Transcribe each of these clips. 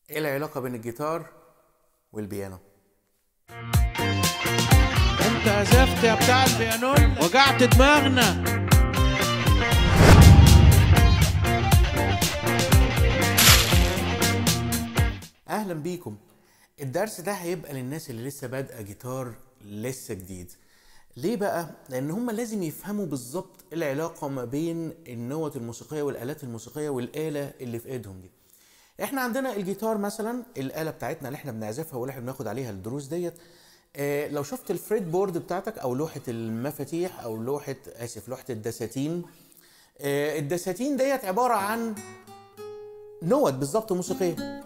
ايه العلاقة بين الجيتار والبيانو؟ انت عزفت يا بتاع البيانون وجعت دماغنا اهلا بيكم الدرس ده هيبقى للناس اللي لسه بادئه جيتار لسه جديد ليه بقى لان هم لازم يفهموا بالظبط العلاقه ما بين النوت الموسيقيه والالات الموسيقيه والاله اللي في ايدهم دي احنا عندنا الجيتار مثلا الاله بتاعتنا اللي احنا بنعزفها واللي احنا بناخد عليها الدروس ديت آه لو شفت الفريد بورد بتاعتك او لوحه المفاتيح او لوحه اسف لوحه الدساتين آه الدساتين ديت عباره عن نوت بالظبط موسيقيه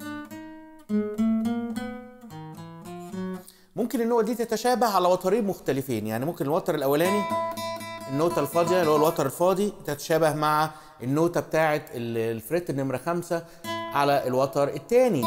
ممكن النوت دي تتشابه على وترين مختلفين يعني ممكن الوتر الاولاني النوتة الفاضية اللي هو الوتر الفاضي تتشابه مع النوتة بتاعة ال- الفريت النمرة خمسة على الوتر التاني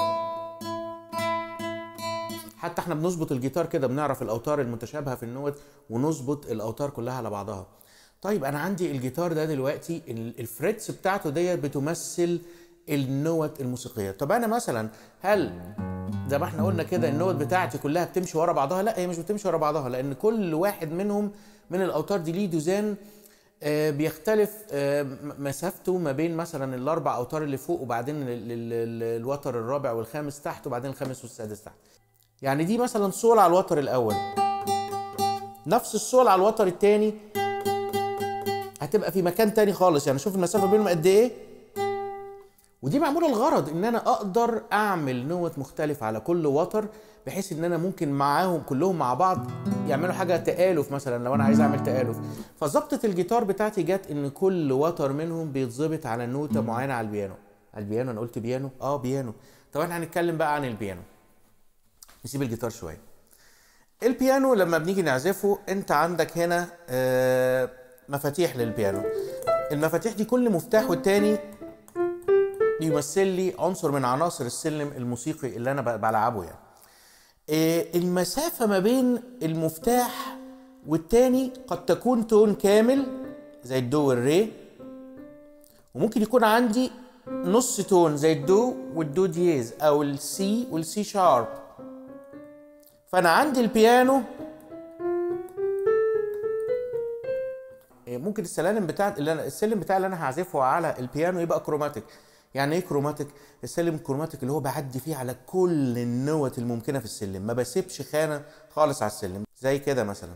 حتى احنا بنظبط الجيتار كده بنعرف الاوتار المتشابهة في النوت ونظبط الاوتار كلها على بعضها طيب انا عندي الجيتار ده دلوقتي ال- الفريتس بتاعته ديت بتمثل النوت الموسيقية طب انا مثلا هل زي ما احنا قلنا كده النوت بتاعتي كلها بتمشي ورا بعضها لا هي مش بتمشي ورا بعضها لان كل واحد منهم من الاوتار دي ليه دوزان آه، بيختلف آه، م- مسافته ما بين مثلا الاربع اوتار اللي فوق وبعدين ال- ال- ال- الوتر الرابع والخامس تحت وبعدين الخامس والسادس تحت يعني دي مثلا صول على الوتر الاول نفس الصول على الوتر الثاني هتبقى في مكان تاني خالص يعني شوف المسافه بينهم قد ايه ودي معموله الغرض ان انا اقدر اعمل نوت مختلف على كل وتر بحيث ان انا ممكن معاهم كلهم مع بعض يعملوا حاجه تآلف مثلا لو انا عايز اعمل تآلف فظبطه الجيتار بتاعتي جت ان كل وتر منهم بيتظبط على نوته معينه على البيانو على البيانو انا قلت بيانو اه بيانو طب احنا هنتكلم بقى عن البيانو نسيب الجيتار شويه البيانو لما بنيجي نعزفه انت عندك هنا آه، مفاتيح للبيانو المفاتيح دي كل مفتاح والتاني بيمثل لي عنصر من عناصر السلم الموسيقي اللي انا ب- بلعبه يعني إيه، المسافة ما بين المفتاح والتاني قد تكون تون كامل زي الدو والري وممكن يكون عندي نص تون زي الدو والدو دييز او السي والسي شارب فانا عندي البيانو إيه، ممكن السلالم بتاع اللي أنا السلم بتاع اللي انا هعزفه على البيانو يبقى كروماتيك يعني ايه كروماتيك السلم الكروماتيك اللي هو بعدي فيه على كل النوت الممكنه في السلم ما بسيبش خانه خالص على السلم زي كده مثلا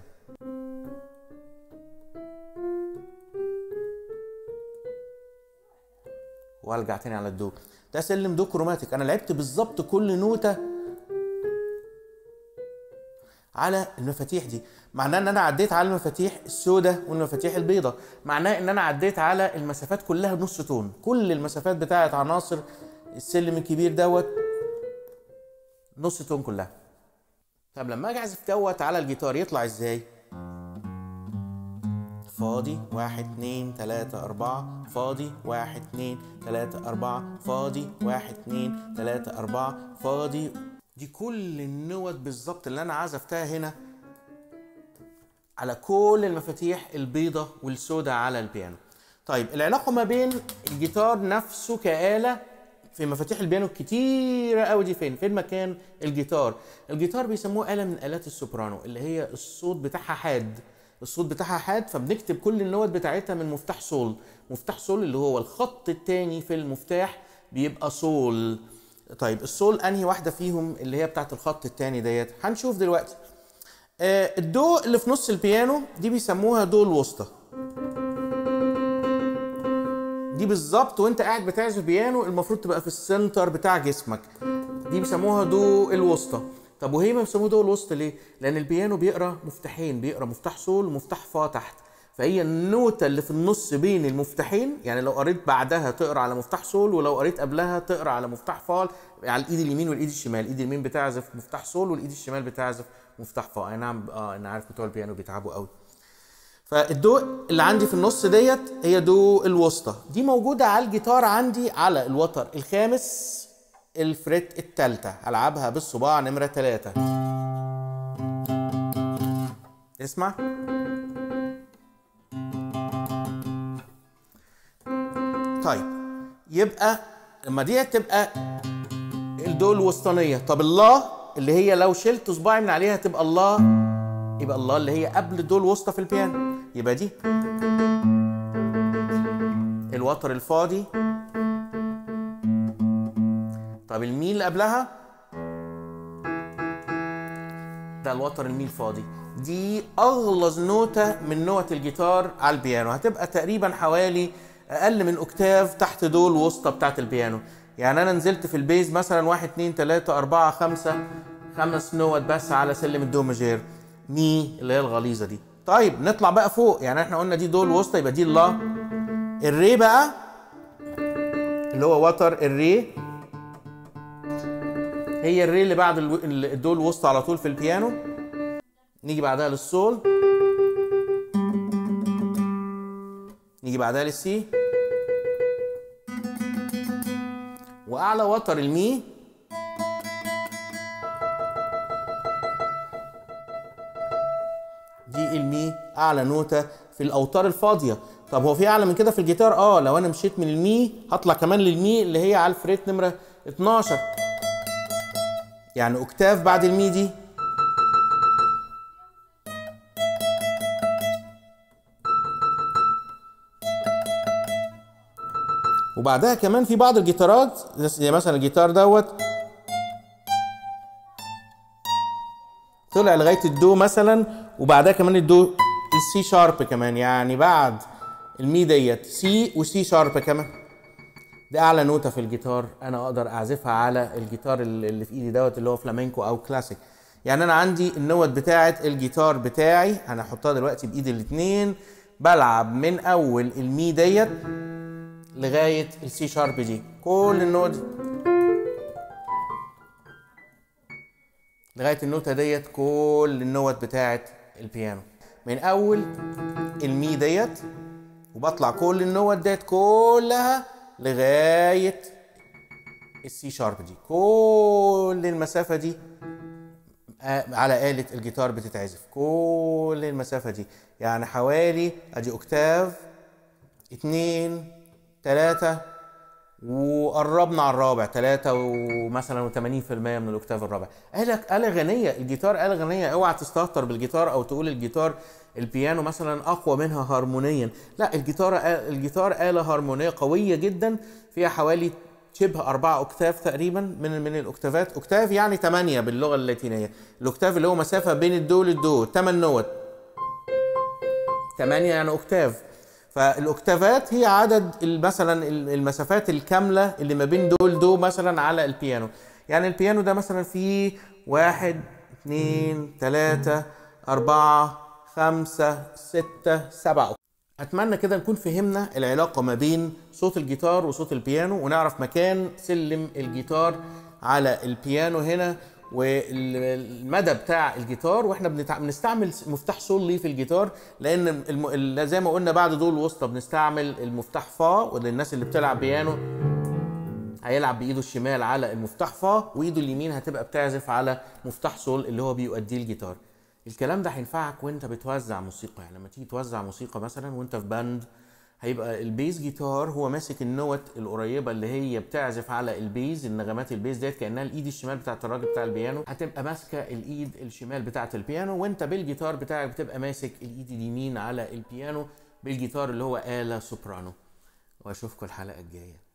وارجع تاني على الدو ده سلم دو كروماتيك انا لعبت بالظبط كل نوته على المفاتيح دي معناه ان انا عديت على المفاتيح السوداء والمفاتيح البيضاء معناه ان انا عديت على المسافات كلها نص تون كل المسافات بتاعت عناصر السلم الكبير دوت نص تون كلها طب لما اجي اعزف دوت على الجيتار يطلع ازاي فاضي واحد اتنين تلاتة أربعة فاضي واحد اتنين تلاتة أربعة فاضي واحد اتنين تلاتة أربعة فاضي دي كل النوت بالظبط اللي أنا عزفتها هنا على كل المفاتيح البيضة والسوداء على البيانو طيب العلاقة ما بين الجيتار نفسه كآلة في مفاتيح البيانو الكتيرة قوي دي فين؟ فين مكان الجيتار؟ الجيتار بيسموه آلة من آلات السوبرانو اللي هي الصوت بتاعها حاد الصوت بتاعها حاد فبنكتب كل النوت بتاعتها من مفتاح صول مفتاح صول اللي هو الخط التاني في المفتاح بيبقى صول طيب الصول انهي واحدة فيهم اللي هي بتاعت الخط التاني ديت هنشوف دلوقتي آه، الدو اللي في نص البيانو دي بيسموها دو الوسطى دي بالظبط وانت قاعد بتعزف بيانو المفروض تبقى في السنتر بتاع جسمك دي بيسموها دو الوسطى طب وهي ما بيسموها دو الوسطى ليه لان البيانو بيقرا مفتاحين بيقرا مفتاح صول ومفتاح فا تحت فهي النوتة اللي في النص بين المفتاحين يعني لو قريت بعدها تقرا على مفتاح صول ولو قريت قبلها تقرا على مفتاح فا على الايد اليمين والايد الشمال الايد اليمين بتعزف مفتاح صول والايد الشمال بتعزف مفتاح فا اي نعم اه انا عارف بتوع البيانو بيتعبوا قوي فالدو اللي عندي في النص ديت هي دو الوسطى دي موجودة على الجيتار عندي على الوتر الخامس الفريت التالتة هلعبها بالصباع نمرة تلاتة اسمع طيب يبقى لما دي تبقى الدو الوسطانيه طب الله اللي هي لو شلت صباعي من عليها تبقى الله يبقى الله اللي هي قبل الدو الوسطى في البيانو يبقى دي الوتر الفاضي طب المي اللي قبلها ده الوتر المي الفاضي دي اغلظ نوتة من نوت الجيتار على البيانو هتبقى تقريبا حوالي اقل من اوكتاف تحت دول الوسطى بتاعت البيانو يعني انا نزلت في البيز مثلا واحد اتنين تلاتة اربعة خمسة خمس نوت بس على سلم الدو ماجير مي اللي هي الغليظة دي طيب نطلع بقى فوق يعني احنا قلنا دي دول الوسطى يبقى دي اللا الري بقى اللي هو وتر الري هي الري اللي بعد الو- الدول الوسطى على طول في البيانو نيجي بعدها للسول نيجي بعدها للسي واعلى وتر المي دي المي اعلى نوتة في الاوتار الفاضية طب هو في اعلى من كده في الجيتار اه لو انا مشيت من المي هطلع كمان للمي اللي هي على الفريت نمرة 12 يعني اوكتاف بعد المي دي وبعدها كمان في بعض الجيتارات زي مثلا الجيتار دوت طلع لغايه الدو مثلا وبعدها كمان الدو السي شارب كمان يعني بعد المي ديت سي وسي شارب كمان دي اعلى نوتة في الجيتار انا اقدر اعزفها على الجيتار اللي اللي في ايدي دوت اللي هو فلامينكو او كلاسيك يعني انا عندي النوت بتاعه الجيتار بتاعي انا هحطها دلوقتي بايدي الاتنين بلعب من اول المي ديت لغايه السي شارب دي كل النوت دي. لغايه النوتة ديت كل النوت بتاعه البيانو من اول المي ديت وبطلع كل النوت ديت كلها لغايه السي شارب دي كل المسافه دي آه، على آلة الجيتار بتتعزف كل المسافة دي يعني حوالي ادي اوكتاف اتنين تلاتة وقربنا على الرابع تلاتة ومثلا وتمانين في المية من الاوكتاف الرابع آلة آلة غنية الجيتار آلة غنية اوعى تستهتر بالجيتار او تقول الجيتار البيانو مثلا اقوى منها هارمونيا لا الجيتار الجيتار آلة هارمونية قوية جدا فيها حوالي شبه أربعة أوكتاف تقريبا من من الأوكتافات أوكتاف يعني تمانية باللغة اللاتينية الأوكتاف اللي هو مسافة بين الدو للدو تمن نوت تمانية يعني أوكتاف فالأوكتافات هي عدد ال- مثلا ال- المسافات الكاملة اللي ما بين دول دو مثلا على البيانو يعني البيانو ده مثلا فيه واحد اتنين تلاتة أربعة خمسة ستة سبعة اتمنى كده نكون فهمنا العلاقه ما بين صوت الجيتار وصوت البيانو ونعرف مكان سلم الجيتار على البيانو هنا والمدى بتاع الجيتار واحنا بنتع... بنستعمل مفتاح سول ليه في الجيتار لان الم... ال- زي ما قلنا بعد دول الوسطى بنستعمل المفتاح فا وللناس اللي بتلعب بيانو هيلعب بايده الشمال على المفتاح فا وايده اليمين هتبقى بتعزف على مفتاح سول اللي هو بيؤديه الجيتار الكلام ده هينفعك وانت بتوزع موسيقى يعني لما تيجي توزع موسيقى مثلا وانت في باند هيبقى البيز جيتار هو ماسك النوت القريبه اللي هي بتعزف على البيز النغمات البيز ديت كانها الايد الشمال بتاعت الراجل بتاع البيانو هتبقى ماسكه الايد الشمال بتاعت البيانو وانت بالجيتار بتاعك بتبقى ماسك الايد اليمين على البيانو بالجيتار اللي هو آلة سوبرانو واشوفكم الحلقه الجايه